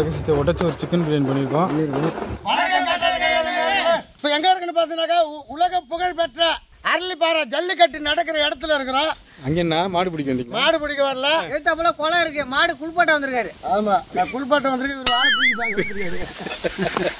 ரகசியத்தை உடச்சி ஒரு சிக்கன் பிரியாணி பண்ணியிருக்கோம் இப்போ எங்க இருக்குன்னு பார்த்தீங்கன்னாக்கா உ- உலக புகழ் பெற்ற அரளிப்பாறை ஜல்லிக்கட்டு நடக்கிற இடத்துல இருக்கிறோம் அங்கே என்ன மாடு பிடிக்க வந்தீங்களா மாடு பிடிக்க வரல எடுத்தாப்புல குளம் இருக்கு மாடு குளிப்பாட்ட வந்திருக்காரு ஆமா நான் குளிப்பாட்டம் வந்திருக்கு இவர் ஆளை தூக்கி பாக்க வந்திருக்காரு.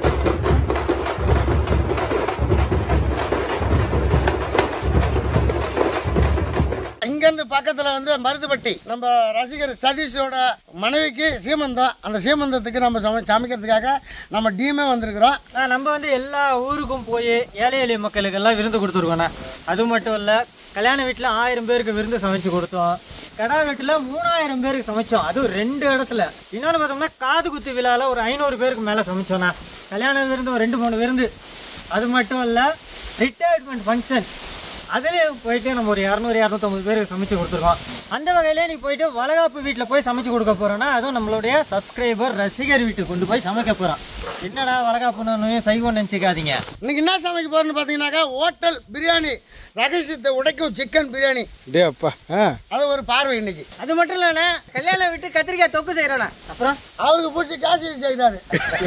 இங்கேருந்து பக்கத்தில் வந்து மருதுப்பட்டி நம்ம ரசிகர் சதீஷோட மனைவிக்கு சீமந்தம் அந்த சீமந்தத்துக்கு நம்ம சம சமைக்கிறதுக்காக நம்ம டீமே வந்திருக்கிறோம் ஆ, நம்ம வந்து எல்லா ஊருக்கும் போய் ஏழை எளிய மக்களுக்கு எல்லாம் விருந்து கொடுத்துருக்கோண்ணே அது மட்டும் இல்லை கல்யாண வீட்டில் ஆயிரம் பேருக்கு விருந்து சமைச்சு கொடுத்தோம் கடா வீட்டில் மூணாயிரம் பேருக்கு சமைச்சோம் அதுவும் ரெண்டு இடத்துல இன்னொன்று பார்த்தோம்னா காது குத்து விழாவில் ஒரு ஐநூறு பேருக்கு மேலே சமைச்சோண்ணா கல்யாண விருந்து ஒரு ரெண்டு மூணு விருந்து அது மட்டும் இல்லை ரிட்டையர்மெண்ட் ஃபங்க்ஷன் அதுலேயும் போயிட்டு நம்ம ஒரு இரநூறு இரநூத்தம்பது பேருக்கு சமைச்சு கொடுத்துருக்கோம் அந்த வகையிலே நீ போயிட்டு வளகாப்பு வீட்டில் போய் சமைச்சு கொடுக்க போறோம்னா அதுவும் நம்மளுடைய சப்ஸ்கிரைபர் ரசிகர் வீட்டுக்கு கொண்டு போய் சமைக்க போகிறோம் என்னடா வளகாப்புன்னு சைவம் நினச்சிக்காதீங்க இன்னைக்கு என்ன சமைக்க போறோம்னு பார்த்தீங்கன்னாக்கா ஹோட்டல் பிரியாணி ரகசியத்தை உடைக்கும் சிக்கன் பிரியாணி டே அப்பா ஆ அது ஒரு பார்வை இன்னைக்கு அது மட்டும் இல்லைண்ணே கல்யாணம் விட்டு கத்திரிக்காய் தொக்கு செய்கிறோண்ணே அப்புறம் அவருக்கு பிடிச்சி காசு செய்தாரு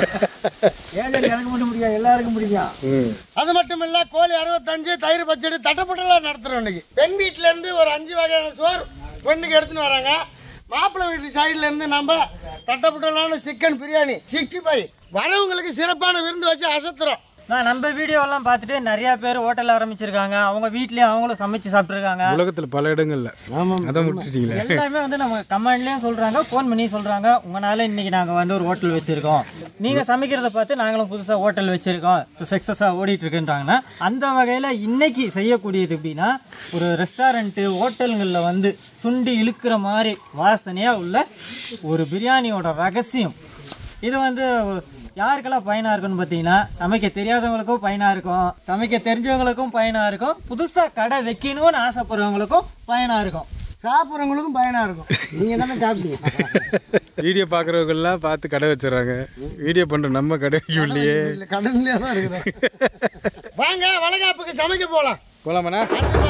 ஏழை எனக்கு மட்டும் முடியாது எல்லாருக்கும் பிடிக்கும் ம் அது மட்டும் இல்ல கோழி அறுபத்தஞ்சு தயிர் பச்சடி தட்டப்பட்டெல்லாம் நடத்துறோம் இன்னைக்கு பெண் வீட்டுல இருந்து ஒரு அஞ்சு வகையான சோறு பெண்ணுக்கு எடுத்துன்னு வராங்க மாப்பிள்ளை வீட்டு சைடுல இருந்து நம்ம தட்டப்பட்டலான சிக்கன் பிரியாணி சிக்ஸ்டி ஃபைவ் வரவங்களுக்கு சிறப்பான விருந்து வச்சு அசத்துறோம் நான் நம்ம வீடியோலாம் பார்த்துட்டு நிறைய பேர் ஹோட்டல் ஆரம்பிச்சிருக்காங்க அவங்க வீட்லயும் அவங்களும் சமைச்சு சாப்பிட்ருக்காங்க உலகத்தில் பல இடங்கள்ல அதான் முடிச்சிட்டீங்களே எல்லாமே வந்து நம்ம கமெண்ட்லயும் சொல்றாங்க ஃபோன் பண்ணி சொல்றாங்க உங்களால இன்னைக்கு நாங்க வந்து ஒரு ஹோட்டல் வச்சிருக்கோம் நீங்க சமைக்கிறத பார்த்து நாங்களும் புதுசா ஹோட்டல் வச்சிருக்கோம் சக்சஸா ஓடிட்டு இருக்குன்றாங்கன்னா அந்த வகையில இன்னைக்கு செய்யக்கூடியது எப்படின்னா ஒரு ரெஸ்டாரண்ட்டு ஹோட்டல்களில் வந்து சுண்டி இழுக்கிற மாதிரி வாசனையா உள்ள ஒரு பிரியாணியோட ரகசியம் இது வந்து யாருக்கெல்லாம் பயனாக இருக்குன்னு பார்த்தீங்கன்னா சமைக்க தெரியாதவங்களுக்கும் பயனாக இருக்கும் சமைக்க தெரிஞ்சவங்களுக்கும் பயனாக இருக்கும் புதுசாக கடை வைக்கணும்னு ஆசைப்படுறவங்களுக்கும் பயனாக இருக்கும் சாப்பிட்றவங்களுக்கும் பயனா இருக்கும் நீங்க தானே சாப்பிட்டீங்க வீடியோ பார்க்குறவங்கெல்லாம் பார்த்து கடை வச்சிடறாங்க வீடியோ பண்ணுற நம்ம கடை வைக்கலையே இல்ல, கடல்லே தான் இருக்கிறோம் வாங்க வளகாப்புக்கு சமைக்க போலாம் போலாமாண்ணா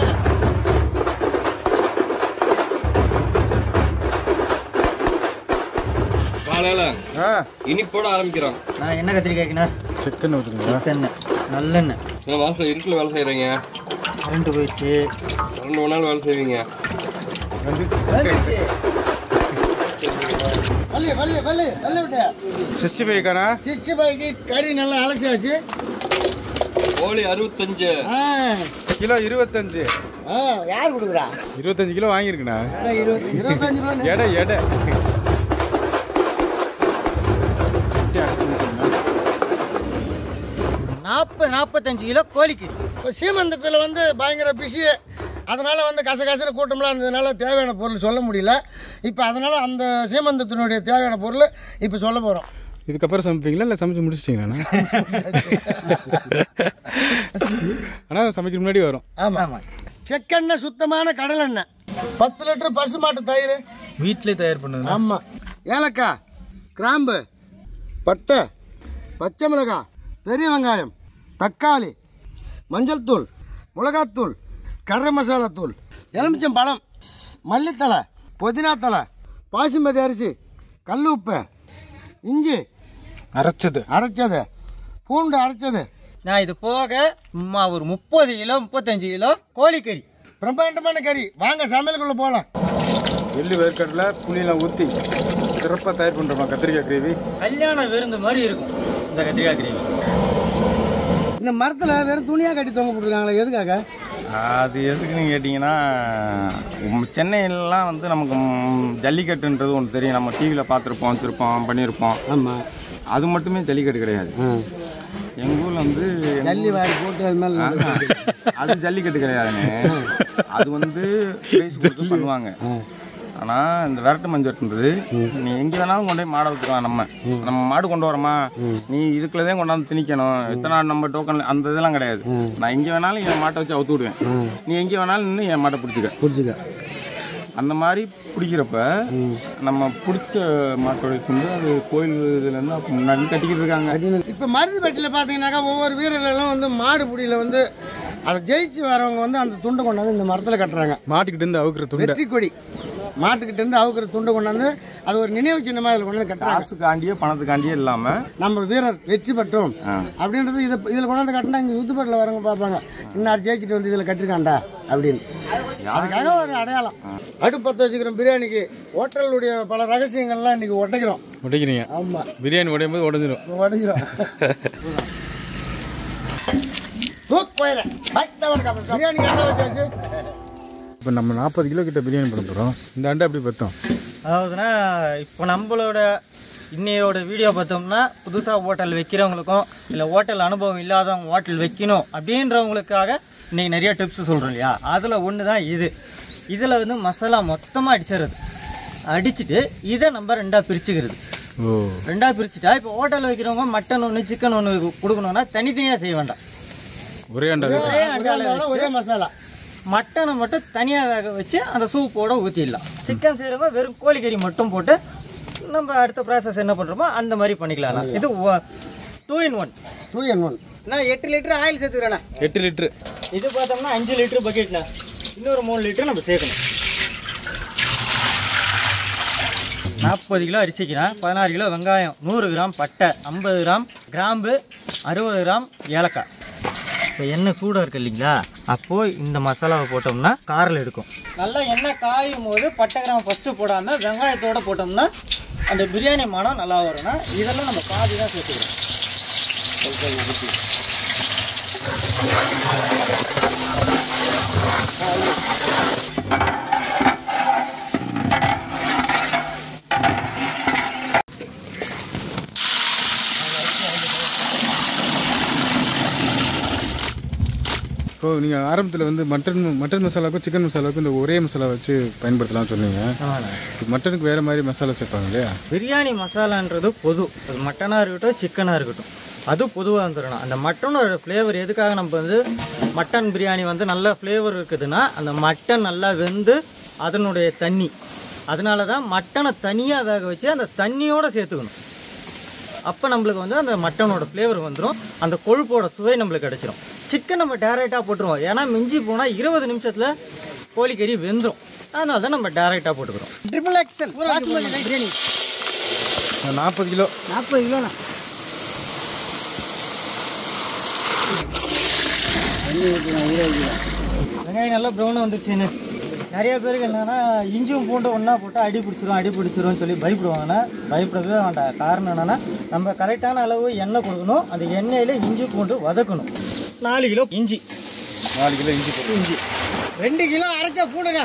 காலையில ஆ இனிப்போட ஆரம்பிக்கிறோம் நான் என்ன கத்திரிக்காய்க்குண்ணா சிக்கன் ஊற்றுங்களா எண்ணெய் நல்லெண்ணெய் நான் வாசல் இருட்டில் வேலை செய்கிறீங்க கரண்ட் போயிடுச்சு ரெண்டு மணி நேரம் வேலை செய்வீங்க வள்ளி வள்ளி வள்ளி வள்ளி விட்டு சிக்ஸ்டி ஃபைவ்க்காண்ணா சிக்ஸ்டி ஃபைவ்க்கு கறி நல்லா அலசியாச்சு கோழி அறுபத்தஞ்சு ஆ கிலோ இருபத்தஞ்சு ஆ யார் கொடுக்குறா இருபத்தஞ்சு கிலோ வாங்கியிருக்குண்ணா இருபது இருபத்தஞ்சு ரூபா எடை எடை நாற்பது நாற்பத்தஞ்சு கிலோ கோழிக்கறி இப்போ சீமந்தத்தில் வந்து பயங்கர பிஸி அதனால வந்து கச கசன கூட்டம்லாம் இருந்ததுனால தேவையான பொருள் சொல்ல முடியல இப்போ அதனால அந்த சீமந்தத்தினுடைய தேவையான பொருள் இப்போ சொல்ல போகிறோம் இதுக்கப்புறம் சமைப்பீங்களா இல்லை சமைச்சு முடிச்சிட்டிங்களாண்ணா ஆனால் சமைக்கிற முன்னாடி வரும் ஆமாம் செக்கெண்ணெய் சுத்தமான கடலெண்ணெய் பத்து லிட்டர் பசுமாட்டு தயிர் வீட்டிலே தயார் பண்ணுது ஆமாம் ஏலக்காய் கிராம்பு பட்டை பச்சை மிளகாய் பெரிய வெங்காயம் தக்காளி மஞ்சள் தூள் மிளகாத்தூள் கரை மசாலா தூள் எலுமிச்சம் பழம் மல்லித்தலை புதினா தலை பாசிமதி அரிசி கல் உப்பு இஞ்சி அரைச்சது அரைச்சது பூண்டு அரைச்சது நான் இது போக சும்மா ஒரு முப்பது கிலோ முப்பத்தஞ்சு கிலோ கோழிக்கறி பிரம்மாண்டமான கறி வாங்க சமையலுக்குள்ளே போகலாம் எள்ளு வேர்க்கடலை புளியெல்லாம் ஊற்றி சிறப்பாக தயார் பண்ணுறோமா கத்திரிக்காய் கிரேவி கல்யாண விருந்து மாதிரி இருக்கும் இந்த கத்திரிக்காய் கிரேவி இந்த மரத்தில் வெறும் துணியாக கட்டி தொங்க போட்டுருக்காங்களே எதுக்காக அது எதுக்குன்னு கேட்டிங்கன்னா உம், சென்னையிலலாம் வந்து நமக்கு ம், ஜல்லிக்கட்டுன்றது ஒன்று தெரியும் நம்ம டிவியில் பார்த்துருப்போம் வச்சுருப்போம் பண்ணியிருப்போம் ஆமாம் அது மட்டுமே ஜல்லிக்கட்டு கிடையாது எங்கள் ஊரில் வந்து எங்க ஜல்லி வாரி போட்டு அது மேலே ஆஹா. அது ஜல்லிக்கட்டு கிடையாதுங்க அது வந்து பிரைஸ் கொடுத்து பண்ணுவாங்க ஆனால் இந்த விரட்டு மஞ்சள்ன்றது நீ எங்கே வேணாலும் கொண்டு போய் மாடை விற்றுக்கலாம் நம்ம நம்ம மாடு கொண்டு வரோமா நீ இதுக்குள்ள தான் கொண்டாந்து திணிக்கணும் இத்தனை நாள் நம்ம டோக்கன் அந்த இதெல்லாம் கிடையாது நான் எங்கே வேணாலும் என் மாட்டை வச்சு அவுத்து விடுவேன் நீ எங்கே வேணாலும் நின்று என் மாட்டை பிடிச்சிக்க பிடிச்சிக்க அந்த மாதிரி பிடிக்கிறப்ப நம்ம பிடிச்ச மாட்டோட வந்து அது கோயில் இதுலேருந்து அப்போ முன்னாடி கட்டிக்கிட்டு இருக்காங்க இப்போ மருதுப்பட்டியில் பார்த்தீங்கன்னாக்கா ஒவ்வொரு வீரர்களும் வந்து மாடு புடியில் வந்து அதை ஜெயிச்சு வரவங்க வந்து அந்த துண்டை கொண்டாந்து இந்த மரத்தில் கட்டுறாங்க மாட்டிக்கிட்டு இருந்து அவுக்குற துண்டை வெற்றி கொடி மாட்டுக்கிட்ட இருந்து அவுக்கிற துண்டை கொண்டாந்து அது ஒரு நினைவு சின்னமாக இதில் கொண்டாந்து கட்டுறாங்க காசுக்காண்டியே பணத்துக்காண்டியே இல்லாம நம்ம வீரர் வெற்றி பெற்றோம் அப்படின்றது இதை இதில் கொண்டாந்து கட்டினா இங்கே சுத்துப்பாட்டில் வரவங்க பார்ப்பாங்க இன்னார் ஜெயிச்சிட்டு வந்து இதில் கட்டிருக்காண்டா அப்படின்னு அதுக்காக ஒரு அடையாளம் அடுப்பு பற்ற வச்சுக்கிறோம் பிரியாணிக்கு ஹோட்டலுடைய பல ரகசியங்கள்லாம் இன்னைக்கு ஒட்டைக்கிறோம் உடைக்கிறீங்க ஆமாம் பிரியாணி உடையும் போது உடஞ்சிரும் உடஞ்சிரும் தூக்கு போயிடுறேன் பிரியாணி கட்ட வச்சாச்சு இப்போ நம்ம நாற்பது கிலோ கிட்ட பிரியாணி பண்ண போகிறோம் இந்த அண்டை எப்படி பத்தோம் அதாவதுன்னா இப்போ நம்மளோட இன்னையோட வீடியோ பார்த்தோம்னா புதுசாக ஹோட்டல் வைக்கிறவங்களுக்கும் இல்லை ஹோட்டல் அனுபவம் இல்லாதவங்க ஹோட்டல் வைக்கணும் அப்படின்றவங்களுக்காக இன்னைக்கு நிறைய டிப்ஸ் சொல்கிறோம் இல்லையா அதில் ஒன்று தான் இது இதில் வந்து மசாலா மொத்தமாக அடிச்சிடுறது அடிச்சுட்டு இதை நம்ம ரெண்டாக பிரிச்சுக்கிறது ஓ ரெண்டாக பிரிச்சுட்டா இப்போ ஹோட்டல் வைக்கிறவங்க மட்டன் ஒன்று சிக்கன் ஒன்று கொடுக்கணும்னா தனித்தனியாக செய்ய வேண்டாம் ஒரே அண்டா ஒரே அண்டால அதனால ஒரே மசாலா மட்டனை மட்டும் தனியாக வேக வச்சு அந்த சூப்போட ஊற்றிடலாம் சிக்கன் செய்கிறவங்க வெறும் கோழிக்கறி மட்டும் போட்டு நம்ம அடுத்த ப்ராசஸ் என்ன பண்ணுறோமோ அந்த மாதிரி பண்ணிக்கலாம் இது two in one two in one நான் எட்டு லிட்டர் ஆயில் சேர்த்துக்கிறேண்ணே எட்டு லிட்ரு இது பார்த்தோம்னா அஞ்சு லிட்டர் பக்கெட்ல இன்னொரு மூணு லிட்டர் நம்ம சேர்க்கணும் நாற்பது கிலோ அரிசிக்கிறேன் பதினாறு கிலோ வெங்காயம் நூறு கிராம் பட்டை ஐம்பது கிராம் கிராம்பு அறுபது கிராம் ஏலக்காய் இப்போ எண்ணெய் சூடாக இருக்கு இல்லைங்களா அப்போது இந்த மசாலாவை போட்டோம்னா காரில் இருக்கும் நல்லா எண்ணெய் காயும் போது பட்டை கிராம் ஃபஸ்ட்டு போடாமல் வெங்காயத்தோடு போட்டோம்னா அந்த பிரியாணி மனம் நல்லா வரும்னா இதெல்லாம் நம்ம பாதி தான் சேர்த்துக்கிறோம் இப்போ நீங்கள் ஆரம்பத்தில் வந்து மட்டன் மட்டன் மசாலாவுக்கும் சிக்கன் மசாலாவுக்கும் இந்த ஒரே மசாலா வச்சு பயன்படுத்தலாம்னு சொன்னீங்க இப்போ மட்டனுக்கு வேறு மாதிரி மசாலா சேர்ப்பாங்க இல்லையா பிரியாணி மசாலான்றது பொது அது மட்டனாக இருக்கட்டும் சிக்கனாக இருக்கட்டும் அது பொதுவாக வந்துடணும் அந்த மட்டனோட ஃப்ளேவர் எதுக்காக நம்ம வந்து மட்டன் பிரியாணி வந்து நல்ல ஃப்ளேவர் இருக்குதுன்னா அந்த மட்டன் நல்லா வெந்து அதனுடைய தண்ணி அதனால தான் மட்டனை தனியாக வேக வச்சு அந்த தண்ணியோடு சேர்த்துக்கணும் அப்போ நம்மளுக்கு வந்து அந்த மட்டனோட ஃப்ளேவர் வந்துடும் அந்த கொழுப்போட சுவை நம்மளுக்கு கிடச்சிரும் சிக்கன் நம்ம டேரெக்டாக போட்டுருவோம் ஏன்னா மிஞ்சி போனால் இருபது நிமிஷத்தில் கோழிக்கறி வெந்துடும் அதனால தான் நம்ம டேரெக்டாக போட்டுக்கிறோம் ட்ரிபிள் எக்ஸல் பிரியாணி நாற்பது கிலோ நாற்பது கிலோண்ணா வெங்காயம் நல்லா ப்ரௌனாக வந்துருச்சுன்னு நிறைய பேருக்கு என்னன்னா இஞ்சியும் பூண்டும் ஒன்றா போட்டு அடி பிடிச்சிரும் அடி பிடிச்சிரும்னு சொல்லி பயப்படுவாங்கன்னா பயப்படவே வேண்டாம் காரணம் என்னன்னா நம்ம கரெக்டான அளவு எண்ணெய் கொடுக்கணும் அந்த எண்ணெயில் இஞ்சி பூண்டு வதக்கணும் நாலு கிலோ இஞ்சி நாலு கிலோ இஞ்சி போட்டு இஞ்சி ரெண்டு கிலோ அரைச்சா பூண்டுங்க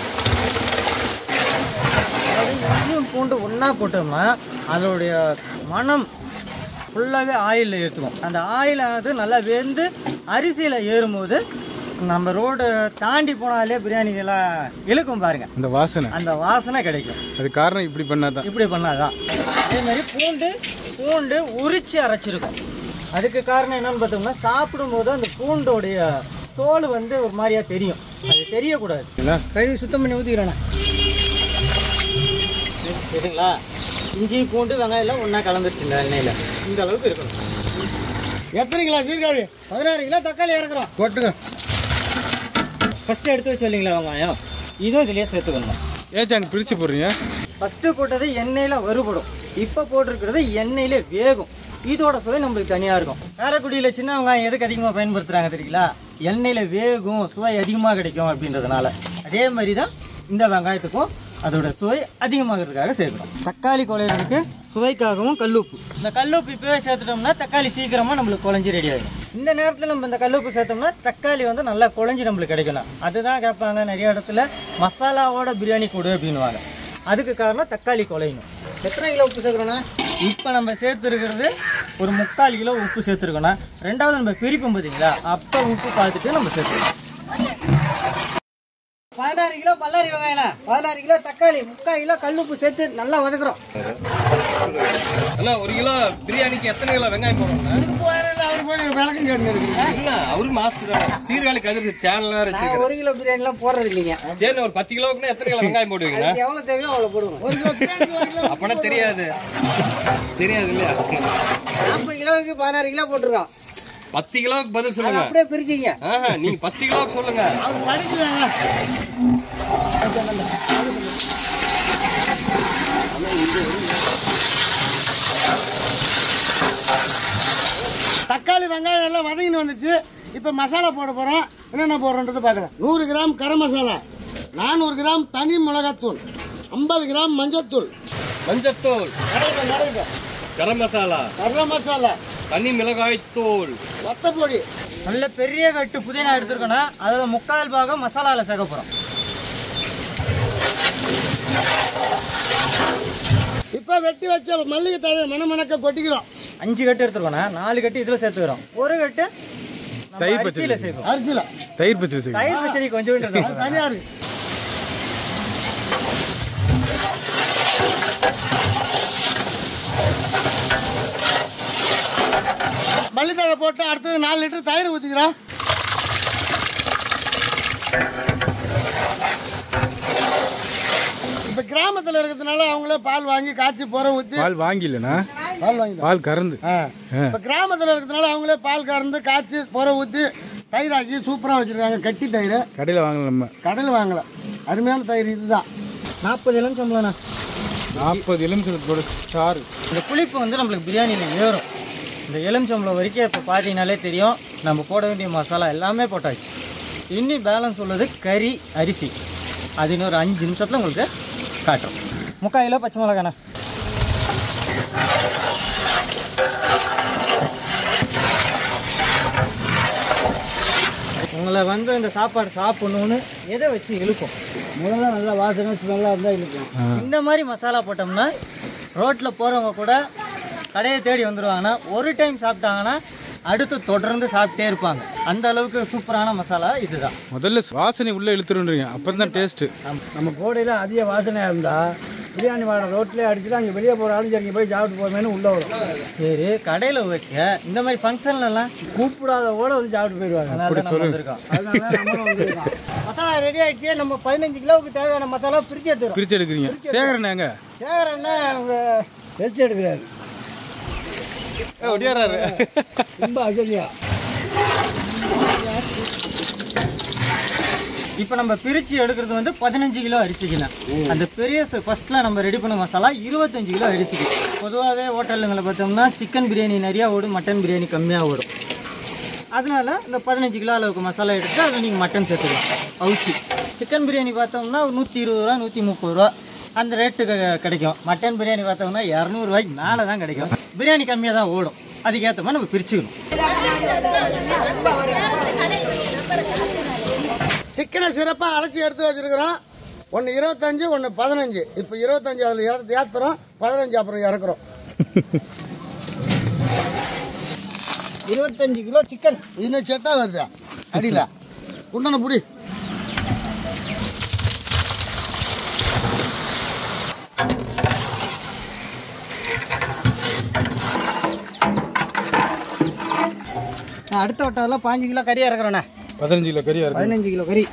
இஞ்சியும் பூண்டு ஒன்றா போட்டோம்னா அதோடைய மனம் ஃபுல்லாகவே ஆயிலில் ஏற்றுக்கும் அந்த ஆயிலானது நல்லா வெந்து அரிசியில் ஏறும்போது நம்ம ரோடு தாண்டி போனாலே பிரியாணிகள்லாம் இழுக்கும் பாருங்க அந்த வாசனை அந்த வாசனை கிடைக்கும் அது காரணம் இப்படி பண்ணாதான் இப்படி பண்ணாதான் அதே மாதிரி பூண்டு பூண்டு உரிச்சு அரைச்சிருக்கும் அதுக்கு காரணம் என்னன்னு பார்த்தோம்னா சாப்பிடும்போது அந்த பூண்டோடைய தோல் வந்து ஒரு மாதிரியா தெரியும் அது தெரியக்கூடாது இல்லை கழுவி சுத்தம் பண்ணி ஊற்றிக்கிறேண்ணே சரிங்களா இஞ்சி பூண்டு வெங்காயம் எல்லாம் ஒன்றா கலந்துருச்சு இந்த எண்ணெயில் இந்த அளவுக்கு இருக்கணும் எத்தனை கிலோ சீர்காழி பதினாறு கிலோ தக்காளி இறக்குறோம் போட்டுங்க ஃபஸ்ட்டு எடுத்து வச்சு இல்லைங்களா வெங்காயம் இதுவும் இதுலேயே சேர்த்துக்கணும் ஏச்சாங்க பிரித்து போடுறீங்க ஃபஸ்ட்டு போட்டது எண்ணெயில் வறுபடும் இப்போ போட்டிருக்கிறது எண்ணெயில் வேகும் இதோட சுவை நம்மளுக்கு தனியாக இருக்கும் காரைக்குடியில் சின்ன வெங்காயம் எதுக்கு அதிகமாக பயன்படுத்துகிறாங்க தெரியுங்களா எண்ணெயில் வேகும் சுவை அதிகமாக கிடைக்கும் அப்படின்றதுனால அதே மாதிரி தான் இந்த வெங்காயத்துக்கும் அதோட சுவை அதிகமாகிறதுக்காக சேர்க்குறோம் தக்காளி குழையிறதுக்கு சுவைக்காகவும் கல்லுப்பு இந்த கல்லுப்பு இப்போவே சேர்த்துட்டோம்னா தக்காளி சீக்கிரமாக நம்மளுக்கு குழஞ்சி ரெடி ஆகிடும் இந்த நேரத்தில் நம்ம இந்த கல்லுப்பு சேர்த்தோம்னா தக்காளி வந்து நல்லா குழஞ்சி நம்மளுக்கு கிடைக்கணும் அதுதான் கேட்பாங்க நிறைய இடத்துல மசாலாவோட பிரியாணி கொடு அப்படின்னுவாங்க அதுக்கு காரணம் தக்காளி குழையணும் எத்தனை கிலோ உப்பு சேர்க்குறோண்ணா இப்போ நம்ம சேர்த்துருக்கிறது ஒரு முக்கால் கிலோ உப்பு சேர்த்துருக்கோம் ரெண்டாவது நம்ம பிரிப்போம் பார்த்தீங்களா அப்போ உப்பு பார்த்துட்டு நம்ம சேர்த்துருக்கோம் பதினாறு கிலோ பல்லாரி வெங்காயண்ணா பதினாறு கிலோ தக்காளி முக்கால் கிலோ கல்லுப்பு சேர்த்து நல்லா வதக்குறோம் அண்ணா ஒரு கிலோ பிரியாணிக்கு எத்தனை கிலோ வெங்காயம் போடுறோம் அவர் போய் விளக்கம் கேட்டு இருக்கீங்க என்ன அவரு மாஸ்டர் தான் சீர்காழி கதிர் சேனல் வச்சிருக்கேன் ஒரு கிலோ பிரியாணிலாம் போடுறது இல்லைங்க சரி ஒரு பத்து கிலோவுக்குன்னா எத்தனை கிலோ வெங்காயம் போடுவீங்கண்ணா எவ்வளோ தேவையோ அவ்வளோ போடுவோம் ஒரு கிலோ பிரியாணிக்கு ஒரு கிலோ அப்பனா தெரியாது தெரியாது இல்லையா நாற்பது கிலோவுக்கு பதினாறு கிலோ போட்டுருக்கோம் பத்து கிலோவுக்கு பதில் சொல்லுங்க அப்படியே பிரிச்சிங்க ஆஹா நீங்க பத்து கிலோவுக்கு சொல்லுங்க அவர் படிக்கலாங்க தக்காளி வெங்காயம் எல்லாம் வதங்கின்னு வந்துச்சு இப்போ மசாலா போட போகிறோம் என்னென்ன போடுறோன்றது பார்க்கலாம் நூறு கிராம் கரம் மசாலா நானூறு கிராம் தனி மிளகாத்தூள் ஐம்பது கிராம் மஞ்சத்தூள் மஞ்சத்தூள் நடைபெறும் நடைபெறும் கரம் மசாலா கரம் மசாலா தனி மிளகாய் தூள் வத்தப்பொடி நல்ல பெரிய கட்டு புதினா எடுத்துருக்கோன்னா அதில் முக்கால் பாகம் மசாலாவில் சேர்க்க போகிறோம் இப்போ வெட்டி வச்ச மல்லிகை தழை மணமணக்க கொட்டிக்கிறோம் அஞ்சு கட்டு எடுத்துருக்கோண்ணா நாலு கட்டு இதில் சேர்த்துக்கிறோம் ஒரு கட்டு நம்ம தயிர் அரிசியில பச்சடி. சேர்க்கும் அரிசியில் தயிர் பச்சடி செய்யுங்க தயிர் பச்சடி கொஞ்சோண்டு இருக்கும். தனியாக இருக்கு மல்லித்தழை போட்டு அடுத்தது நாலு லிட்டர் தயிர் ஊற்றிக்கிறோம் இப்போ கிராமத்தில் இருக்கிறதுனால அவங்களே பால் வாங்கி காய்ச்சி புற ஊற்றி பால் வாங்கிலண்ணா பால் வாங்கி பால் கறந்து இப்போ கிராமத்தில் இருக்கிறதுனால அவங்களே பால் கறந்து காய்ச்சி புற ஊற்றி தயிராக்கி சூப்பராக வச்சுருக்காங்க கட்டி தயிர் கடையில் வாங்கலாம் நம்ம கடையில் வாங்கல அருமையான தயிர் இதுதான் நாற்பது இளம் சம்பளம்ண்ணா நாற்பது எலுமிச்சலத்தோட சாறு இந்த புளிப்பு வந்து நம்மளுக்கு பிரியாணியில் ஏறும் இந்த எலுமிச்சம்பளம் வரைக்கும் இப்போ பார்த்தீங்கனாலே தெரியும் நம்ம போட வேண்டிய மசாலா எல்லாமே போட்டாச்சு இன்னி பேலன்ஸ் உள்ளது கறி அரிசி அது இன்னொரு அஞ்சு நிமிஷத்தில் உங்களுக்கு காட்டுறோம் முக்கால் கிலோ பச்சை மிளகாண்ணா உங்களை வந்து இந்த சாப்பாடு சாப்பிடணும்னு எதை வச்சு இழுக்கும் முதல்ல நல்லா வாசனை ஸ்மெல்லாக இருந்தால் இருக்கும் இந்த மாதிரி மசாலா போட்டோம்னா ரோட்டில் போகிறவங்க கூட கடையை தேடி வந்துடுவாங்கன்னா ஒரு டைம் சாப்பிட்டாங்கன்னா அடுத்து தொடர்ந்து சாப்பிட்டே இருப்பாங்க அந்த அளவுக்கு சூப்பரான மசாலா இதுதான் முதல்ல வாசனை உள்ளே இழுத்துருன்றீங்க அப்புறம் தான் டேஸ்ட்டு நம்ம கோடையில் அதிக வாசனையாக இருந்தால் பிரியாணி வாடை ரோட்லேயே அடிச்சுட்டு அங்கே வெளியே போகிறாலும் சரி இங்க போய் சாப்பிட்டு போவேன்னு உள்ளே வரும் சரி கடையில் வைக்க இந்த மாதிரி ஃபங்க்ஷன்லலாம் கூப்பிடாத கூட வந்து சாப்பிட்டு போயிடுவாங்க அதனால தான் நம்ம வந்திருக்கோம் அதனால நம்மளும் வந்திருக்கோம். மசாலா ரெடி ஆயிடுச்சு நம்ம பதினஞ்சு கிலோவுக்கு தேவையான மசாலா பிரித்து எடுத்துக்கிறோம் பிரிச்சு எடுக்கிறீங்க சேகரண்ணா எங்க சேகரண்ணா அவங்க ரெஸ்ட் எடுக்கிறாரு ஒடியாராரு ரொம்ப அசதியா இப்போ நம்ம பிரித்து எடுக்கிறது வந்து பதினஞ்சு கிலோ அரிசிக்குண்ணா அந்த பெரிய ஃபர்ஸ்ட்டில் நம்ம ரெடி பண்ண மசாலா இருபத்தஞ்சு கிலோ அரிசிக்கு பொதுவாகவே ஹோட்டலுங்களை பார்த்தோம்னா சிக்கன் பிரியாணி நிறையா ஓடும் மட்டன் பிரியாணி கம்மியாக ஓடும் அதனால இந்த பதினஞ்சு கிலோ அளவுக்கு மசாலா எடுத்து அதில் நீங்கள் மட்டன் சேர்த்துக்கலாம் அவுச்சி சிக்கன் பிரியாணி பார்த்தோம்னா ஒரு நூற்றி இருபது ரூபா நூற்றி முப்பது ரூபா அந்த ரேட்டுக்கு கிடைக்கும் மட்டன் பிரியாணி பார்த்தோம்னா இரநூறுவாய்க்கு மேலே தான் கிடைக்கும் பிரியாணி கம்மியாக தான் ஓடும் அதுக்கேற்ற மாதிரி நம்ம பிரிச்சுக்கணும் சிக்கனை சிறப்பாக அழைச்சி எடுத்து வச்சிருக்கிறோம் ஒன்று இருபத்தஞ்சு ஒன்று பதினஞ்சு இப்போ இருபத்தஞ்சு அதில் ஏற்றுறோம் பதினஞ்சு அப்புறம் இறக்குறோம் இருபத்தஞ்சு கிலோ சிக்கன் இன்னும் செட்டாக வருது அடியில் குண்டனை புடி நான் அடுத்த வட்டத்தில் பாஞ்சு கிலோ கறி இறக்குறேண்ணே பதினஞ்சு கிலோ கறியா இருக்கு பதினஞ்சு கிலோ கறி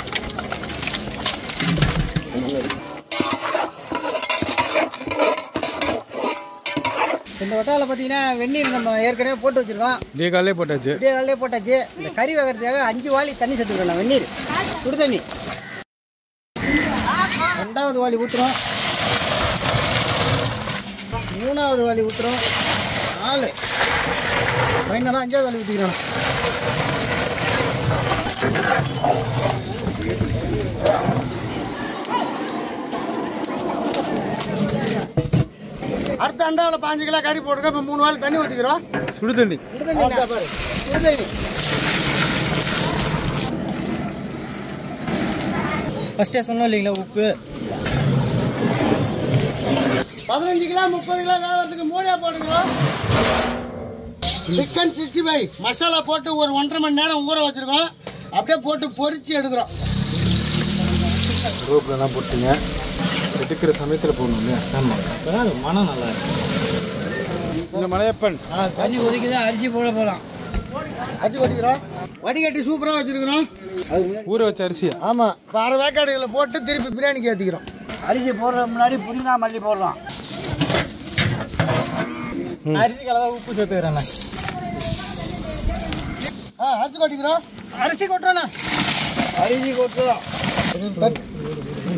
இந்த வட்டாவில் பார்த்தீங்கன்னா வெந்நீர் நம்ம ஏற்கனவே போட்டு வச்சிருக்கோம் இதே காலையே போட்டாச்சு அப்படியே காலையிலே போட்டாச்சு இந்த கறி வைக்கிறதுக்காக அஞ்சு வாளி தண்ணி சேர்த்துக்கிறோம் வெந்நீர் சுடு தண்ணி ரெண்டாவது வாளி ஊற்றுறோம் மூணாவது வாளி ஊற்றுறோம் நாலு ஃபைனலாக அஞ்சாவது வாளி ஊற்றிக்கிறோம் அடுத்த அண்டாவில் பாஞ்சு கிலோ கறி போட்டுருக்கோம் இப்போ மூணு வாழை தண்ணி ஊற்றிக்கிறோம் சுடு தண்ணி சுடு தண்ணி சுடு தண்ணி ஃபஸ்ட்டே சொன்னோம் இல்லைங்களா உப்பு பதினஞ்சு கிலோ முப்பது கிலோ வேகிறதுக்கு மூடியா போட்டுக்கிறோம் சிக்கன் சிக்ஸ்டி ஃபைவ் மசாலா போட்டு ஒரு ஒன்றரை மணி நேரம் ஊற வச்சிருக்கோம் அப்படியே போட்டு பொரிச்சு எடுக்கிறோம் ரோப்லாம் போட்டுங்க எடுக்கிற சமயத்தில் போடணும் ஆமாம் மனம் நல்லா இருக்கு இந்த மலையப்பன் கறி ஒதுக்கி அரிசி போட போகலாம் அரிசி கொட்டிக்கிறோம் வடிகட்டி சூப்பராக வச்சிருக்கிறோம் ஊற வச்ச அரிசியா ஆமாம் இப்போ அரை வேக்காடுகளை போட்டு திருப்பி பிரியாணிக்கு ஏற்றிக்கிறோம் அரிசி போடுற முன்னாடி புதினா மல்லி போடலாம் அரிசி கலவை உப்பு சேர்த்துக்கிறேண்ணா ஆ அரிசி கொட்டிக்கிறோம் அரிசி கொட்டுறோண்ணா அரிசி கொட்டுறோம்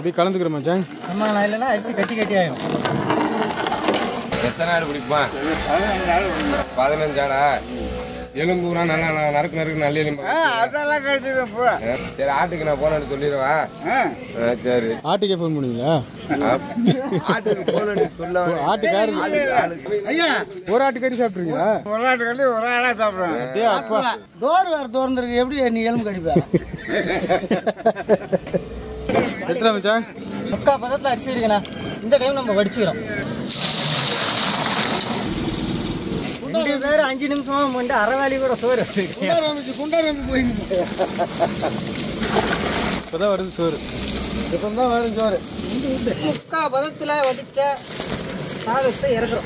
அப்படியே கலந்துக்கிறேன் மச்சான் நம்ம நான் இல்லைன்னா அரிசி கட்டி கட்டி ஆயிரும் எத்தனை ஆடு பிடிப்பான் பதினஞ்சாடா எலும்பூரா நல்லா ந- நறுக்கு நறுக்கு நல்ல எலும்பு அதெல்லாம் கழிச்சு சரி ஆட்டுக்கு நான் போன சொல்லிடுவா சரி ஆட்டுக்கே ஃபோன் பண்ணுவீங்களா ஆட்டுக்கு போன சொல்ல ஆட்டுக்காரு ஐயா ஒரு ஆட்டுக்கறி சாப்பிட்ருக்கீங்களா ஒரு ஆட்டு கழி ஒரு ஆளாக சாப்பிடுவேன் டேய் அப்பா டோர் வேறு திறந்துருக்கு எப்படி நீ எலும்பு கடிப்ப எத்தனை மச்சான் முக்கா பதத்தில் அரிசி இருக்குண்ணா இந்த டைம் நம்ம வடிச்சுக்கிறோம் ரெண்டு பேரும் அஞ்சு நிமிஷமா வந்து அரைவாளி கூட சோறு குண்டார் வந்துச்சு குண்டார் வந்து போயிருக்கு இப்போதான் வருது சோறு இப்போ தான் வேணும் சோறு முக்கா பதத்தில் வடிச்ச சாதத்தை இறக்குறோம்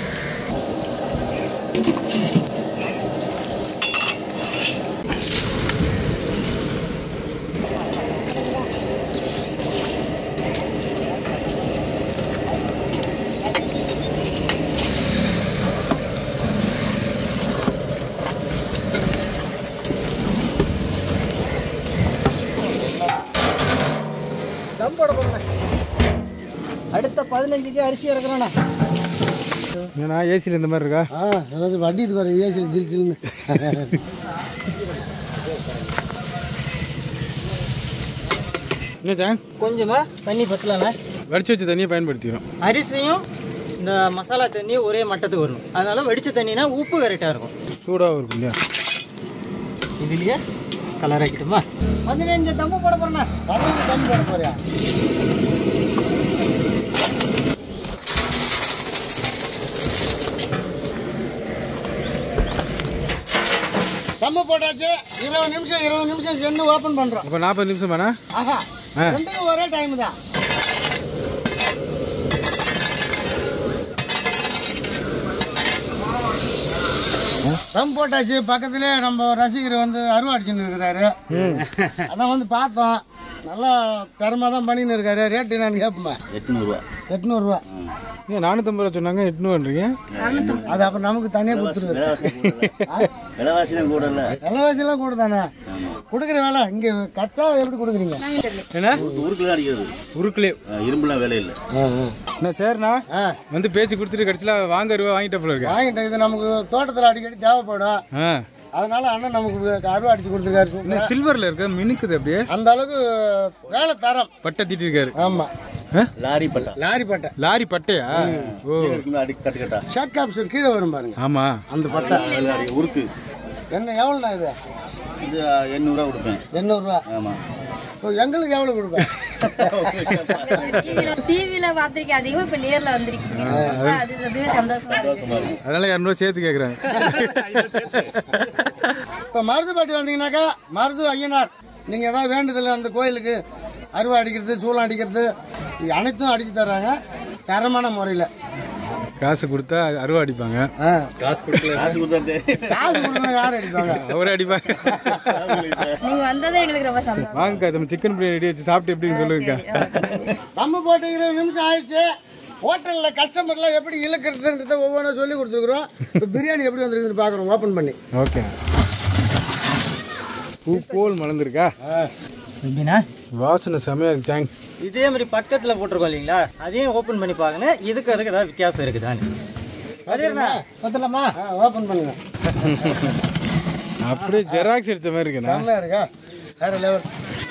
தம் போட போகிறேன் அடுத்த பதினஞ்சுக்கு அரிசி இறக்குறோண்ணா ஏன்னா ஏசியில் இந்த மாதிரி இருக்கா ஆ ஏதாவது வண்டி இது பாரு ஏசியில் ஜில் ஜில்னு என்ன சாங் கொஞ்சமா தண்ணி பத்தலண்ணா வடிச்சு வச்ச தண்ணியை பயன்படுத்திக்கிறோம் அரிசியும் இந்த மசாலா தண்ணியும் ஒரே மட்டத்துக்கு வரணும் அதனால வடிச்ச தண்ணினா உப்பு கரெக்டாக இருக்கும் சூடாகவும் இருக்கும் இல்லையா இதுலயே கலர் ஆக்கிட்டுமா பதினஞ்சு தம்பு போட போறேண்ணா பதினஞ்சு தம் போட போறியா தம்மு போட்டாச்சு இருபது நிமிஷம் இருபது நிமிஷம் சென்று ஓப்பன் பண்ணுறோம் அப்போ நாற்பது நிமிஷம் வேணா ஆஹா ஆ. ரெண்டுக்கும் ஒரே டைம் தான் தம் போட்டாச்சு பக்கத்திலே நம்ம ரசிகர் வந்து அருவாடிச்சுன்னு இருக்கிறாரு அதான் வந்து பார்த்தோம் நல்லா திறமை தான் பண்ணின்னு இருக்காரு ரேட் என்னன்னு கேட்போமே எட்நூறுவா எட்நூறுரூவா ஏன் நானூற்றம்பது ரூபா சொன்னாங்க எட்நூறுன்றீங்க அது அப்போ நமக்கு தனியாக கொடுத்துருவாரு விலைவாசி கூட இல்லை விலைவாசிலாம் கூட தானே கொடுக்குற வேலை இங்கே கரெக்டாக எப்படி கொடுக்குறீங்க என்ன ஊருக்குள்ள அடிக்கிறது உருக்குலே அஹ் இரும்புலாம் வேலை இல்லை என்ன சரிண்ணா ஆ வந்து பேச்சு கொடுத்துட்டு கடைசியில் வாங்க ரூபா வாங்கிட்ட போல இருக்கா வாங்கிட்டேன் இது நமக்கு தோட்டத்தில் அடிக்கடி தேவைப்படும் ஆ அதனால அண்ணன் நமக்கு அருவா அடிச்சு கொடுத்துருக்காரு என்ன சூப்பரா. சில்வரில் இருக்க மினுக்குது அப்படியே அந்த அளவுக்கு வேலை தரம் பட்டை தீட்டி இருக்காரு ஆமா ஆ? லாரி பட்டா லாரி பட்டை லாரி பட்டையா ஓ இருக்குல்ல, அடி கட்டு கட்டா ஷாக் ஆப்ஷன் கீழே வரும் பாருங்க ஆமா அந்த பட்டை லாரி உருக்கு என்ன எவ்வளோண்ணா இது இது எண்ணூறுவா கொடுப்பேன் எண்ணூறுரூவா ஆமாம் இப்போ எங்களுக்கு எவ்வளோ கொடுப்பேன் டிவில டிவில பார்த்திருக்கேன் அதிகமா இப்ப நேர்ல வந்திருக்கீங்க அது அதுவே சந்தோஷமா இருக்கு அதனால இரநூறுவா சேர்த்து கேட்குறேன் இப்போ மருதுப்பாட்டி வந்தீங்கன்னாக்கா மருது ஐயனார் நீங்கள் ஏதாவது வேண்டுதல் அந்த கோயிலுக்கு அருவா அடிக்கிறது சூளம் அடிக்கிறது இது அனைத்தும் அடித்து தர்றாங்க தரமான முறையில் காசு கொடுத்தா அருவா அடிப்பாங்க ஆ காசு கொடுத்தாச்சு காசு கொடுத்தா யார் அடிப்பாங்க அவரே அடிப்பாங்க நீங்க வந்ததே எங்களுக்கு ரொம்ப சந்தோஷம் வாங்கக்கா நம்ம சிக்கன் பிரியாணி ரெடி வச்சு சாப்பிட்டு எப்படின்னு சொல்லுங்கக்கா நம்ம போட்டு இருபது நிமிஷம் ஆயிடுச்சு ஹோட்டலில் கஸ்டமர்லாம் எப்படி இழுக்கிறதுன்றத ஒவ்வொன்றும் சொல்லி கொடுத்துருக்குறோம் இப்போ பிரியாணி எப்படி வந்திருக்குன்னு பார்க்குறோம் ஓப்பன் பண்ணி ஓகே பூ போல் மலர்ந்துருக்கா எப்படின்னா வாசனை செமையா இருக்கு தேங்க் இதே மாதிரி பக்கத்தில் போட்டிருக்கோம் இல்லைங்களா அதையும் ஓப்பன் பண்ணி பார்க்கணும் இதுக்கு அதுக்கு ஏதாவது வித்தியாசம் இருக்குதான்னு அதேண்ணா பத்தலாமா ஆ ஓப்பன் பண்ணுங்க அப்படியே ஜெராக்ஸ் எடுத்த மாதிரி இருக்குண்ணா செம்மையா இருக்கா வேற லெவல்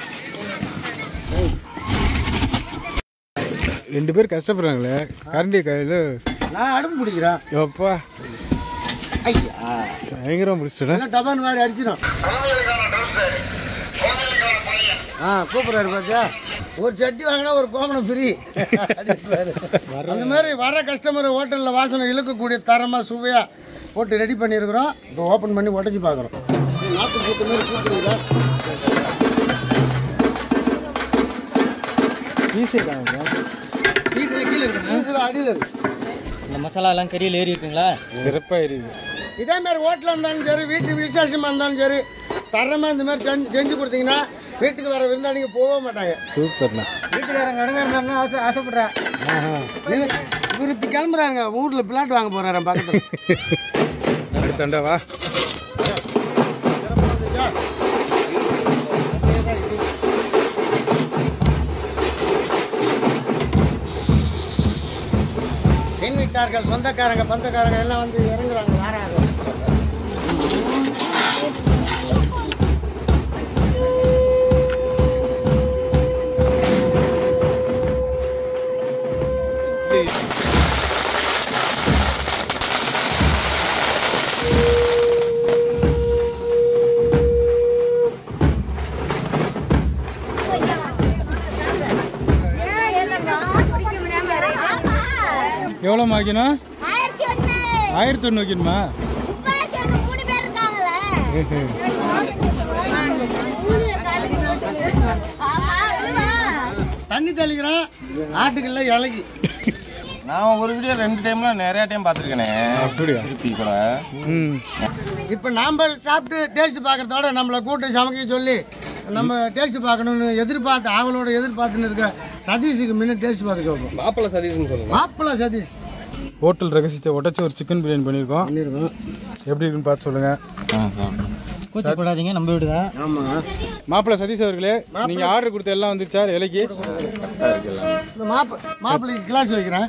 ரெண்டு பேர் கஷ்டப்படுறாங்களே கரண்டி கையில் நான் அடுப்பு பிடிக்கிறேன் எப்பா ஐயா பயங்கரமா பிடிச்சிட்டேன் எல்லாம் டபான் மாதிரி அடிச்சிடும் ஆ கூப்பிடுறாரு பாத்தியா ஒரு சட்டி வாங்கினா ஒரு கோமணம் ஃப்ரீ அந்த மாதிரி வர கஸ்டமர் ஹோட்டலில் வாசனை இழுக்கக்கூடிய தரமாக சுவையாக போட்டு ரெடி பண்ணியிருக்கிறோம் இப்போ ஓப்பன் பண்ணி உடச்சி பார்க்குறோம் நாட்டு பூத்த மாதிரி கூப்பிடுறீங்களா ஈஸியாக பீஸில் கீழே இருக்குண்ணா டீசல் அடியில் இருக்கு இந்த மசாலா எல்லாம் கறியில் ஏறி இருக்குங்களா சிறப்பாக எரியுது இதே மாதிரி ஹோட்டலில் இருந்தாலும் சரி வீட்டு விசேஷமாக இருந்தாலும் சரி தரமாக இந்த மாதிரி செஞ்சு செஞ்சு கொடுத்தீங்கன்னா வீட்டுக்கு வர விருந்தாளிங்க போக மாட்டாங்க சூப்பர்ண்ணா வீட்டுக்காரங்க இடங்காரனா ஆசை ஆசைப்படுறேன் இவர் இப்போ கிளம்புறாங்க வீட்டில் பிளாட் வாங்க போகிறாரு பக்கத்தில் அடுத்தாண்டா வா வீட்டார்கள் சொந்தக்காரங்க பந்தக்காரங்க எல்லாம் வந்து இறங்குறாங்க வாராங்க எவ்வளோ மாக்கணும் ஆயிரத்தி ஒண்ணு ஆயிரத்தி ஒன்று வைக்கணுமா முப்பதாயிரத்தி ஒண்ணு மூணு பேர் இருக்காங்களே ஆமா, ஆமா. தண்ணி தெளிக்கிறோம் ஆட்டுக்கல்ல இலகி நான் ஒரு வீடியோ ரெண்டு டைம்ல நிறைய டைம் பார்த்துருக்கேனே அப்படியா திருப்பி கூட ம் இப்போ நாம் சாப்பிட்டு டேஸ்ட் பார்க்கறதோட நம்மளை கூட்டு சமைக்க சொல்லி நம்ம டேஸ்ட் பார்க்கணும்னு எதிர்பார்த்து ஆவலோட எதிர்பார்த்துன்னு இருக்க சதீஷுக்கு முன்ன டேஸ்ட் பார்க்க சொல்றோம் மாப்பிள்ளை சதீஷ்னு சொல்லுங்க மாப்பிள்ளை சதீஷ் ஹோட்டல் ரகசியத்தை உடச்சி ஒரு சிக்கன் பிரியாணி பண்ணியிருக்கோம் பண்ணியிருக்கோம் எப்படி இருக்குன்னு பார்த்து சொல்லுங்கள் கூச்சப்படாதீங்க நம்ம வீடு தான் ஆமாம் மாப்பிள்ளை சதீஷ் அவர்களே நீங்கள் ஆர்டர் கொடுத்த எல்லாம் வந்துருச்சா இலைக்கு இந்த மாப்ப மாப்பிள்ளைக்கு கிளாஸ் வைக்கிறேன்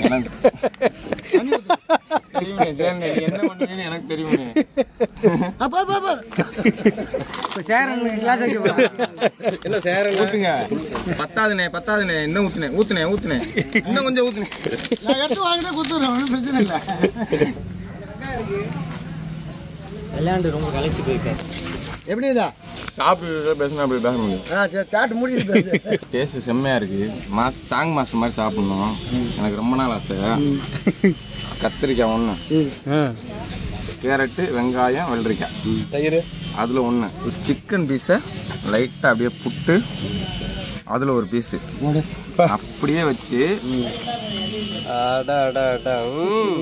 தெரியுமே சரி, நீ என்ன பண்ணுவீங்கன்னு எனக்கு தெரியுமே அப்பா அப்பா அப்பா இப்போ சேரனுக்கு கிளாஸ் வைக்க போகிறேன் என்ன சேர ஊத்துங்க பத்தாதுனே பத்தாதுனே இன்னும் ஊத்துனே ஊத்துனே ஊத்துனே இன்னும் கொஞ்சம் ஊத்துனே நான் எடுத்து வாங்கிட்டே கொடுத்துட்றேன் ஒன்றும் பிரச்சனை இல்லை விளையாண்டு ரொம்ப கலைச்சு போயிருக்காரு எப்படி இதா சாப்பிட்டு பேசினா அப்படி பேச முடியும் ஆ சரி சாட்டு முடியுது பேசு டேஸ்ட் செம்மையா இருக்கு மாஸ் சாங் மாஸ்டர் மாதிரி சாப்பிடணும் எனக்கு ரொம்ப நாள் ஆசை கத்திரிக்காய் ஒன்று ஆ கேரட்டு வெங்காயம் வெள்ளரிக்காய் தயிர் அதில் ஒன்று சிக்கன் பீஸை லைட்டாக அப்படியே புட்டு அதில் ஒரு பீஸு அப்படியே வச்சு அடா அடா அடா ம்.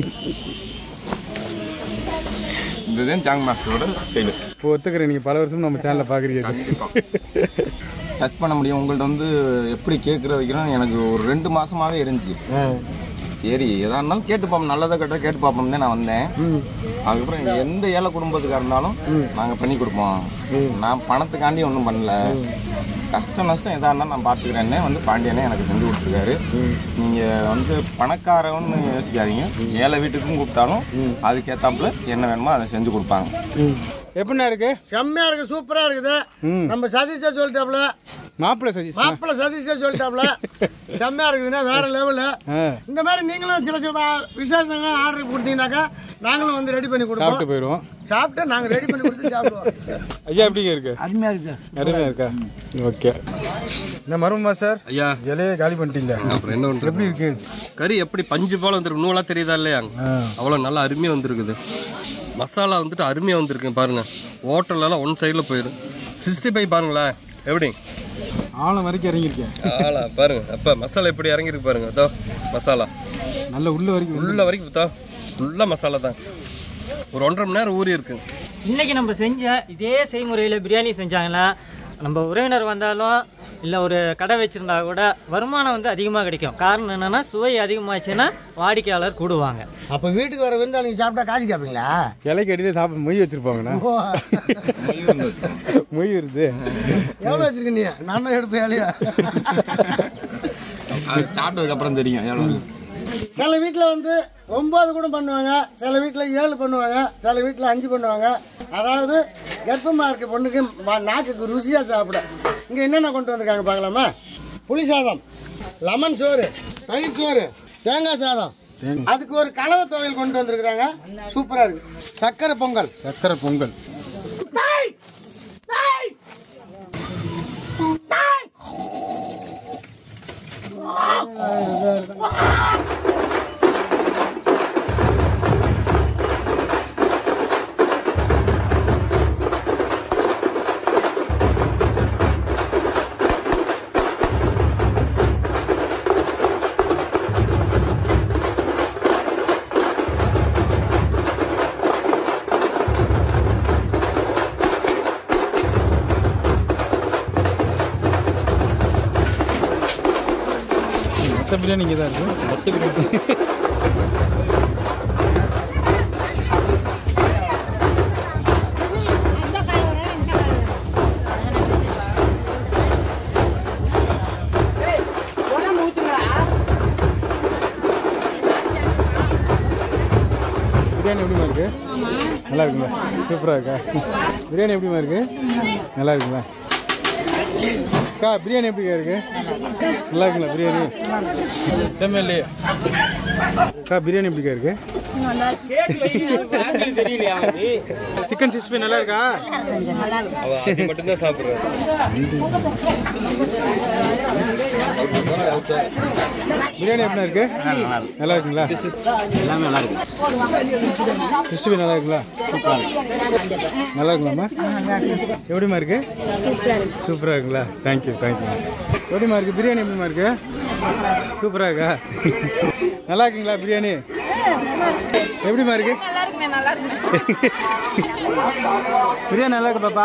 இதுதான் சாங் மாஸ்டரோட ஸ்டைலு இப்போ ஒத்துக்கிறேன் நீங்கள் பல வருஷம் நம்ம சேனலில் பார்க்குறீங்க டச் பண்ண முடியும் உங்கள்ட்ட வந்து எப்படி கேட்குற வைக்கிறோம் எனக்கு ஒரு ரெண்டு மாசமாவே இருந்துச்சு சரி எதா இருந்தாலும் கேட்டு பார்ப்போம் நல்லதை கெட்ட கேட்டு பார்ப்போம் தான் நான் வந்தேன் அதுக்கப்புறம் எந்த ஏழை குடும்பத்துக்காக இருந்தாலும் நாங்கள் பண்ணி கொடுப்போம் நான் பணத்துக்காண்டி ஒன்றும் பண்ணல கஷ்டம் நஷ்டம் எதா இருந்தாலும் நான் பார்த்துக்கிறேன்னே வந்து பாண்டியனே எனக்கு செஞ்சு கொடுத்துருக்காரு நீங்கள் வந்து பணக்காரன்னு யோசிக்காதீங்க ஏழை வீட்டுக்கும் கூப்பிட்டாலும் அதுக்கேற்றாப்புல என்ன வேணுமோ அதை செஞ்சு கொடுப்பாங்க எப்படிண்ணா இருக்கு செம்மையா இருக்கு சூப்பரா இருக்குது நம்ம சதீஷா சொல்லிட்டாப்ல மாப்பிள்ளை சதீஷ் மாப்பிள்ளை சதீஷா சொல்லிட்டாப்ல செம்மையா இருக்குதுன்னா வேற லெவலு ஆ இந்த மாதிரி நீங்களும் சில சில விசேஷங்க ஆர்டர் கொடுத்தீங்கன்னாக்கா நாங்களும் வந்து ரெடி பண்ணி சாப்பிட்டு கொடுப்போம் போயிடுவோம் சாப்பிட்டு நாங்கள் ரெடி பண்ணி கொடுத்து சாப்பிடுவோம் ஐயா எப்படிங்க இருக்கு அருமையா இருக்கு அருமையா இருக்கா ஓகே இந்த மருமா சார் ஐயா இலையே காலி பண்ணிட்டீங்க அப்புறம் என்ன பண்றது எப்படி இருக்கு கறி எப்படி பஞ்சு போல வந்துருக்கு நூலா தெரியுதா இல்லையா அவ்வளோ நல்லா அருமையாக வந்திருக்குது மசாலா வந்துட்டு அருமையாக வந்திருக்கு பாருங்க ஹோட்டல்லலாம் ஒன் சைடில் போயிடும் சிக்ஸ்டி ஃபைவ் பாருங்களேன் எப்படி ஆழம் வரைக்கும் இறங்கியிருக்கேன் ஆளா பாருங்க அப்போ மசாலா எப்படி இறங்கிருக்கு பாருங்க அதோ மசாலா நல்ல உள்ள வரைக்கும் உள்ள வரைக்கும் தோ ஃபுல்லாக மசாலா தான் ஒரு ஒன்றரை மணி நேரம் ஊறி இருக்கு இன்னைக்கு நம்ம செஞ்ச இதே செய்முறையில் பிரியாணி செஞ்சாங்கன்னா நம்ம உறவினர் வந்தாலும் இல்லை ஒரு கடை வச்சுருந்தா கூட வருமானம் வந்து அதிகமாக கிடைக்கும் காரணம் என்னென்னா சுவை அதிகமாச்சுன்னா வாடிக்கையாளர் கூடுவாங்க அப்போ வீட்டுக்கு வர விருந்தா நீங்கள் சாப்பிட்டா காசு கேட்பீங்களா இலைக்கு அடியில் சாப்பிட மொய் வச்சிருப்பாங்கண்ணா ஓ, மொய் வருது எவ்வளோ வச்சிருக்க நீ நானும் எடுப்பேன் இல்லையா அது சாப்பிட்டதுக்கு அப்புறம் தெரியும் எவ்வளோ சில வீட்டில் வந்து ஒன்பது கூட பண்ணுவாங்க சில வீட்டில் ஏழு பண்ணுவாங்க சில வீட்டில் அஞ்சு பண்ணுவாங்க அதாவது கர்ப்பமாக இருக்க பொண்ணுக்கு ம- நாக்குக்கு ருசியாக சாப்பிட இங்கே என்னென்ன கொண்டு வந்திருக்காங்க பார்க்கலாமா புளி சாதம் லெமன் சோறு தயிர் சோறு தேங்காய் சாதம் அதுக்கு ஒரு கலவை துவையல் கொண்டு வந்திருக்கிறாங்க சூப்பராக இருக்கு சக்கரை பொங்கல் சக்கரை பொங்கல் மொத்த பிரியாணி இங்கே தான் இருக்கு எப்படிமா இருக்கு நல்லா இருக்குங்களா சூப்பராக இருக்கா பிரியாணி எப்படிமா இருக்கு நல்லா இருக்குங்களா அக்கா பிரியாணி எப்படிக்கா இருக்கு நல்லா இருக்குங்களா பிரியாணி எம்எல்ஏ அக்கா பிரியாணி எப்படிக்கா இருக்கு சிக்கன் சிக்ஸ்டி ஃபைவ் நல்லா இருக்கா அவ அது மட்டும்தான் சாப்பிட்றேன் பிரியாணி எப்படி இருக்கு நல்லா இருக்குங்களா எல்லாமே நல்லா இருக்கு சிக்ஸ்டி ஃபைவ் நல்லா இருக்குங்களா நல்லா இருக்குங்களாம்மா எப்படிமா இருக்கு சூப்பராக இருக்குங்களா தேங்க்யூ தேங்க்யூ எப்படிமா இருக்கு பிரியாணி எப்படிமா இருக்கு சூப்பராக இருக்கா நல்லா இருக்குங்களா பிரியாணி எப்படிமா இருக்கு நல்லா இருக்குண்ணே நல்லா இருக்கு பிரியாணி நல்லா இருக்கு பாப்பா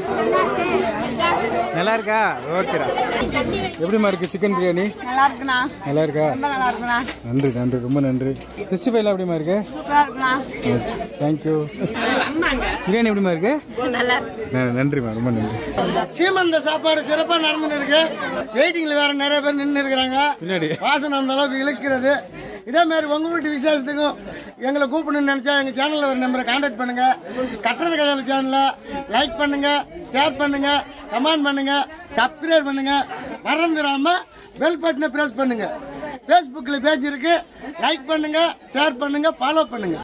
நல்லா இருக்கா ஓகேடா எப்படிமா இருக்கு சிக்கன் பிரியாணி நல்லா இருக்குண்ணா நல்லா இருக்கா ரொம்ப நல்லா இருக்குண்ணா நன்றி நன்றி ரொம்ப நன்றி சிக்ஸ்டி ஃபைவ்ல எப்படிமா இருக்கு சூப்பரா இருக்குண்ணா தேங்க்யூ பிரியாணி எப்படிமா இருக்கு நல்லா ந- நன்றிம்மா ரொம்ப நன்றி சீமந்த சாப்பாடு சிறப்பா நடந்துன்னு இருக்கு வெயிட்டிங்ல வேற நிறைய பேர் நின்று இருக்கிறாங்க பின்னாடி வாசனை அந்த அளவுக்கு இழுக்கிறது இதே மாதிரி உங்க வீட்டு விசேஷத்துக்கும் எங்களை கூப்பிடணும்னு நினைச்சா எங்க சேனல்ல ஒரு நம்பரை கான்டாக்ட் பண்ணுங்க கட்டுறது கையாள சேனலை லைக் பண்ணுங்க ஷேர் பண்ணுங்க கமெண்ட் பண்ணுங்க சப்ஸ்கிரைப் பண்ணுங்க மறந்துடாம பெல் பட்டனை பிரஸ் பண்ணுங்க ஃபேஸ்புக்கில் பேஜ் இருக்கு லைக் பண்ணுங்க ஷேர் பண்ணுங்க ஃபாலோ பண்ணுங்க